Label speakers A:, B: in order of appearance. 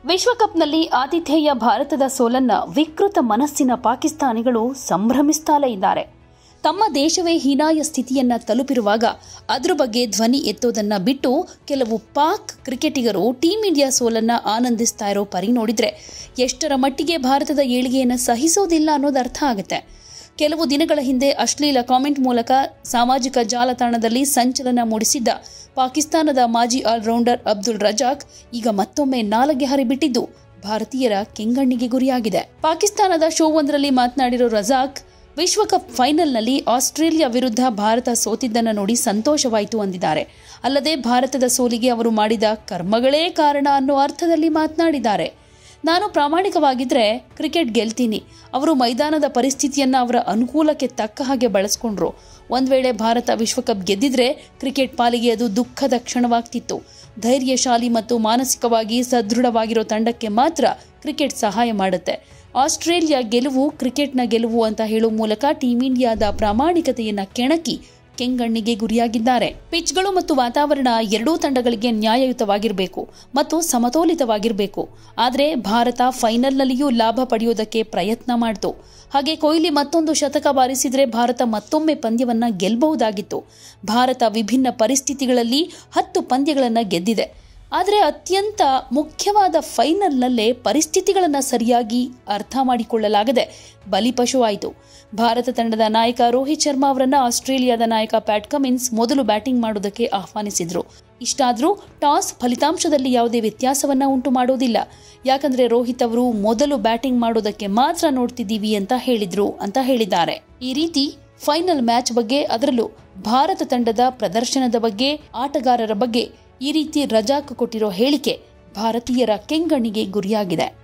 A: ವಿಶ್ವಕಪ್ನಲ್ಲಿ ಆತಿಥೇಯ ಭಾರತದ ಸೋಲನ್ನ ವಿಕೃತ ಮನಸ್ಸಿನ ಪಾಕಿಸ್ತಾನಿಗಳು ಸಂಭ್ರಮಿಸ್ತಾಲೇ ಇದ್ದಾರೆ ತಮ್ಮ ದೇಶವೇ ಹೀನಾಯ ಸ್ಥಿತಿಯನ್ನ ತಲುಪಿರುವಾಗ ಅದ್ರ ಬಗ್ಗೆ ಧ್ವನಿ ಎತ್ತೋದನ್ನ ಬಿಟ್ಟು ಕೆಲವು ಪಾಕ್ ಕ್ರಿಕೆಟಿಗರು ಟೀಂ ಇಂಡಿಯಾ ಸೋಲನ್ನ ಆನಂದಿಸ್ತಾ ಇರೋ ಪರಿ ನೋಡಿದ್ರೆ ಎಷ್ಟರ ಮಟ್ಟಿಗೆ ಭಾರತದ ಏಳಿಗೆಯನ್ನು ಸಹಿಸೋದಿಲ್ಲ ಅನ್ನೋದು ಅರ್ಥ ಆಗುತ್ತೆ ಕೆಲವು ದಿನಗಳ ಹಿಂದೆ ಅಶ್ಲೀಲ ಕಾಮೆಂಟ್ ಮೂಲಕ ಸಾಮಾಜಿಕ ಜಾಲತಾಣದಲ್ಲಿ ಸಂಚಲನ ಮೂಡಿಸಿದ್ದ ಪಾಕಿಸ್ತಾನದ ಮಾಜಿ ಆಲ್ರೌಂಡರ್ ಅಬ್ದುಲ್ ರಜಾಕ್ ಈಗ ಮತ್ತೊಮ್ಮೆ ನಾಲಗೆ ಹರಿಬಿಟ್ಟಿದ್ದು ಭಾರತೀಯರ ಕೆಂಗಣ್ಣಿಗೆ ಗುರಿಯಾಗಿದೆ ಪಾಕಿಸ್ತಾನದ ಶೋವೊಂದರಲ್ಲಿ ಮಾತನಾಡಿರೋ ರಜಾಕ್ ವಿಶ್ವಕಪ್ ಫೈನಲ್ನಲ್ಲಿ ಆಸ್ಟ್ರೇಲಿಯಾ ವಿರುದ್ಧ ಭಾರತ ಸೋತಿದ್ದನ್ನು ನೋಡಿ ಸಂತೋಷವಾಯಿತು ಅಂದಿದ್ದಾರೆ ಅಲ್ಲದೆ ಭಾರತದ ಸೋಲಿಗೆ ಅವರು ಮಾಡಿದ ಕರ್ಮಗಳೇ ಕಾರಣ ಅನ್ನೋ ಅರ್ಥದಲ್ಲಿ ಮಾತನಾಡಿದ್ದಾರೆ ನಾನು ಪ್ರಾಮಾಣಿಕವಾಗಿದ್ರೆ ಕ್ರಿಕೆಟ್ ಗೆಲ್ತೀನಿ ಅವರು ಮೈದಾನದ ಪರಿಸ್ಥಿತಿಯನ್ನ ಅವರ ಅನುಕೂಲಕ್ಕೆ ತಕ್ಕ ಹಾಗೆ ಬಳಸ್ಕೊಂಡ್ರು ಒಂದ್ ವೇಳೆ ಭಾರತ ವಿಶ್ವಕಪ್ ಗೆದ್ದಿದ್ರೆ ಕ್ರಿಕೆಟ್ ಪಾಲಿಗೆ ಅದು ದುಃಖದ ಕ್ಷಣವಾಗ್ತಿತ್ತು ಧೈರ್ಯಶಾಲಿ ಮತ್ತು ಮಾನಸಿಕವಾಗಿ ಸದೃಢವಾಗಿರೋ ತಂಡಕ್ಕೆ ಮಾತ್ರ ಕ್ರಿಕೆಟ್ ಸಹಾಯ ಮಾಡುತ್ತೆ ಆಸ್ಟ್ರೇಲಿಯಾ ಗೆಲುವು ಕ್ರಿಕೆಟ್ನ ಗೆಲುವು ಅಂತ ಹೇಳೋ ಮೂಲಕ ಟೀಂ ಇಂಡಿಯಾದ ಪ್ರಾಮಾಣಿಕತೆಯನ್ನ ಕೆಣಕಿ ಕೆಂಗಣ್ಣಿಗೆ ಗುರಿಯಾಗಿದ್ದಾರೆ ಪಿಚ್ಗಳು ಮತ್ತು ವಾತಾವರಣ ಎರಡೂ ತಂಡಗಳಿಗೆ ನ್ಯಾಯಯುತವಾಗಿರಬೇಕು ಮತ್ತು ಸಮತೋಲಿತವಾಗಿರಬೇಕು ಆದರೆ ಭಾರತ ಫೈನಲ್ನಲ್ಲಿಯೂ ಲಾಭ ಪಡೆಯೋದಕ್ಕೆ ಪ್ರಯತ್ನ ಮಾಡಿತು ಹಾಗೆ ಕೊಹ್ಲಿ ಮತ್ತೊಂದು ಶತಕ ಬಾರಿಸಿದ್ರೆ ಭಾರತ ಮತ್ತೊಮ್ಮೆ ಪಂದ್ಯವನ್ನ ಗೆಲ್ಲಬಹುದಾಗಿತ್ತು ಭಾರತ ವಿಭಿನ್ನ ಪರಿಸ್ಥಿತಿಗಳಲ್ಲಿ ಹತ್ತು ಪಂದ್ಯಗಳನ್ನು ಗೆದ್ದಿದೆ ಆದರೆ ಅತ್ಯಂತ ಮುಖ್ಯವಾದ ಫೈನಲ್ನಲ್ಲೇ ಪರಿಸ್ಥಿತಿಗಳನ್ನು ಸರಿಯಾಗಿ ಅರ್ಥ ಮಾಡಿಕೊಳ್ಳಲಾಗದೆ ಬಲಿಪಶುವಾಯಿತು ಭಾರತ ತಂಡದ ನಾಯಕ ರೋಹಿತ್ ಶರ್ಮಾ ಅವರನ್ನ ಆಸ್ಟ್ರೇಲಿಯಾದ ನಾಯಕ ಪ್ಯಾಟ್ ಕಮಿನ್ಸ್ ಮೊದಲು ಬ್ಯಾಟಿಂಗ್ ಮಾಡೋದಕ್ಕೆ ಆಹ್ವಾನಿಸಿದ್ರು ಇಷ್ಟಾದರೂ ಟಾಸ್ ಫಲಿತಾಂಶದಲ್ಲಿ ಯಾವುದೇ ವ್ಯತ್ಯಾಸವನ್ನ ಉಂಟು ಮಾಡೋದಿಲ್ಲ ಯಾಕಂದ್ರೆ ರೋಹಿತ್ ಅವರು ಮೊದಲು ಬ್ಯಾಟಿಂಗ್ ಮಾಡೋದಕ್ಕೆ ಮಾತ್ರ ನೋಡ್ತಿದ್ದೀವಿ ಅಂತ ಹೇಳಿದ್ರು ಅಂತ ಹೇಳಿದ್ದಾರೆ ಈ ರೀತಿ ಫೈನಲ್ ಮ್ಯಾಚ್ ಬಗ್ಗೆ ಅದರಲ್ಲೂ ಭಾರತ ತಂಡದ ಪ್ರದರ್ಶನದ ಬಗ್ಗೆ ಆಟಗಾರರ ಬಗ್ಗೆ ಈ ರೀತಿ ರಜಾಕ್ ಕೊಟ್ಟಿರೋ ಹೇಳಿಕೆ ಭಾರತೀಯರ ಕೆಂಗಣ್ಣಿಗೆ ಗುರಿಯಾಗಿದೆ